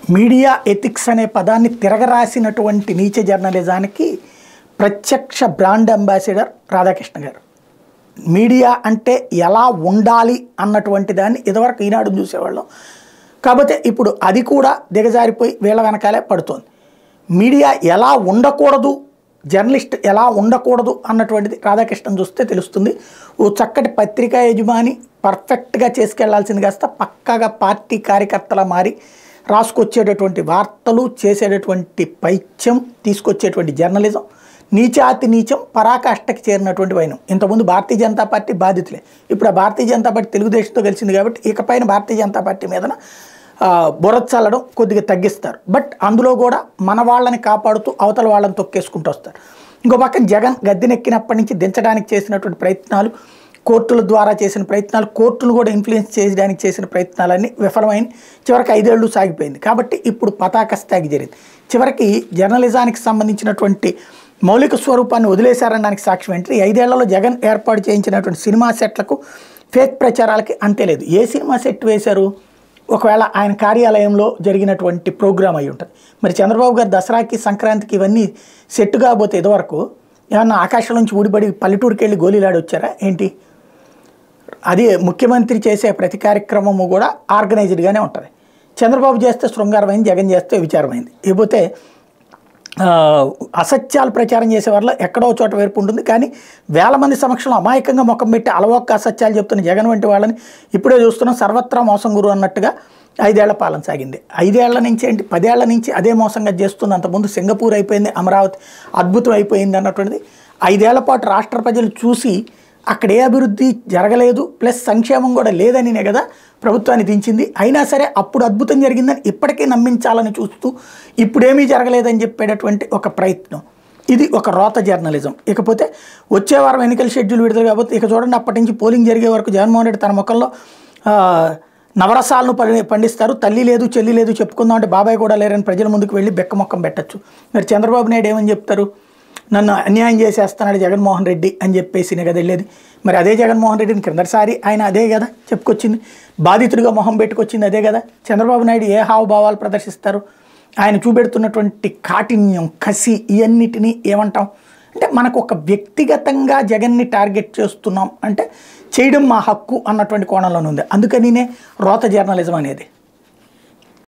media ethics అనే పదాన్ని తిరగరాసినటువంటి నీచ జర్నలిజానికి ప్రత్యక్ష బ్రాండ్ అంబాసిడర్ రాధాకృష్ణ గారు మీడియా అంటే ఎలా ఉండాలి అన్నటువంటి దాన్ని ఇదివరకు ఈనాడు చూసేవాళ్ళం కాకపోతే ఇప్పుడు అది కూడా దిగజారిపోయి వీళ్ళ వెనకాలే పడుతోంది మీడియా ఎలా ఉండకూడదు జర్నలిస్ట్ ఎలా ఉండకూడదు అన్నటువంటిది రాధాకృష్ణన్ చూస్తే తెలుస్తుంది ఓ చక్కటి పత్రికా యజమాని పర్ఫెక్ట్గా చేసుకెళ్లాల్సింది కాస్త పక్కాగా పార్టీ కార్యకర్తలా మారి రాసుకొచ్చేటటువంటి వార్తలు చేసేటటువంటి పైత్యం తీసుకొచ్చేటువంటి జర్నలిజం నీచాతి నీచం పరాకాష్ఠకి చేరినటువంటి వైనం ఇంతకుముందు భారతీయ జనతా పార్టీ బాధితులే ఇప్పుడు ఆ భారతీయ జనతా పార్టీ తెలుగుదేశంతో కలిసింది కాబట్టి ఇకపైన భారతీయ జనతా పార్టీ మీదన ఆ, బుర్ర చల్లడం కొద్దిగా తగ్గిస్తారు బట్ అందులో కూడా మన వాళ్ళని కాపాడుతూ అవతల వాళ్ళని తొక్కేసుకుంటూ వస్తారు ఇంకో పక్కన జగన్ గద్దెనెక్కినప్పటి నుంచి దించడానికి చేసినటువంటి ప్రయత్నాలు కోర్టుల ద్వారా చేసిన ప్రయత్నాలు కోర్టులు కూడా ఇన్ఫ్లుయెన్స్ చేయడానికి చేసిన ప్రయత్నాలన్నీ విఫలమైన చివరికి ఐదేళ్లు సాగిపోయింది కాబట్టి ఇప్పుడు పతాక స్థాయికి జరిగింది చివరికి జర్నలిజానికి సంబంధించినటువంటి మౌలిక స్వరూపాన్ని వదిలేశారనడానికి సాక్ష్యం ఏంటి ఈ ఐదేళ్లలో జగన్ ఏర్పాటు చేయించినటువంటి సినిమా సెట్లకు ఫేక్ ప్రచారాలకి అంతే లేదు ఏ సినిమా సెట్ వేశారు ఒకవేళ ఆయన కార్యాలయంలో జరిగినటువంటి ప్రోగ్రామ్ అయి ఉంటుంది మరి చంద్రబాబు గారు దసరాకి సంక్రాంతికి ఇవన్నీ సెట్ కాబోతే ఇదివరకు ఏమన్నా ఆకాశం నుంచి ఊడిపడి పల్లెటూరుకి వెళ్ళి గోళీలాడి వచ్చారా ఏంటి అది ముఖ్యమంత్రి చేసే ప్రతి కార్యక్రమము కూడా ఆర్గనైజ్డ్గానే ఉంటుంది చంద్రబాబు చేస్తే శృంగారమైంది జగన్ చేస్తే విచారమైంది ఇకపోతే ఆ, అసత్యాలు ప్రచారం చేసే వాళ్ళ ఎక్కడో చోట వేర్పు ఉంటుంది కానీ వేల మంది సమక్షంలో అమాయకంగా ముఖం పెట్టి అలవొక్క అసత్యాలు చెప్తున్న జగన్ వంటి వాళ్ళని ఇప్పుడే చూస్తున్నాం సర్వత్రా మోసం గురు అన్నట్టుగా ఐదేళ్ల పాలన సాగింది ఐదేళ్ల నుంచి ఏంటి పదేళ్ల నుంచి అదే మోసంగా చేస్తుంది అంతకుముందు సింగపూర్ అయిపోయింది అమరావతి అద్భుతం అయిపోయింది అన్నటువంటిది ఐదేళ్ల పాటు రాష్ట్ర ప్రజలు చూసి అక్కడ ఏ అభివృద్ధి జరగలేదు ప్లస్ సంక్షేమం కూడా లేదనినే కదా ప్రభుత్వాన్ని దించింది అయినా సరే అప్పుడు అద్భుతం జరిగిందని ఇప్పటికీ నమ్మించాలని చూస్తూ ఇప్పుడేమీ జరగలేదని చెప్పేటటువంటి ఒక ప్రయత్నం ఇది ఒక రోత జర్నలిజం ఇకపోతే వచ్చే వారం ఎన్నికల షెడ్యూల్ విడుదల కాబట్టి ఇక చూడండి అప్పటి నుంచి పోలింగ్ జరిగే వరకు జగన్మోహన్ రెడ్డి తన ముఖంలో ఆ, నవరసాలను పండి- పండిస్తారు తల్లి లేదు చెల్లి లేదు చెప్పుకుందాం అంటే బాబాయ్ కూడా లేరని ప్రజల ముందుకు వెళ్ళి బెక్క మొక్కం పెట్టచ్చు మరి చంద్రబాబు నాయుడు ఏమని చెప్తారు నన్ను అన్యాయం చేసేస్తున్నాడు జగన్మోహన్ రెడ్డి అని చెప్పేసి కదా వెళ్ళేది మరి అదే జగన్మోహన్ రెడ్డిని క్రిందటిసారి ఆయన అదే కదా చెప్పుకొచ్చింది బాధితుడిగా మొహం పెట్టుకొచ్చింది అదే కదా చంద్రబాబు నాయుడు ఏ హావభావాలు ప్రదర్శిస్తారు ఆయన చూపెడుతున్నటువంటి కాఠిన్యం కసి ఇవన్నిటినీ ఏమంటాం అంటే మనకు ఒక వ్యక్తిగతంగా జగన్ని టార్గెట్ చేస్తున్నాం అంటే చేయడం మా హక్కు అన్నటువంటి కోణంలోనే ఉంది అందుకనినే రోత జర్నలిజం అనేది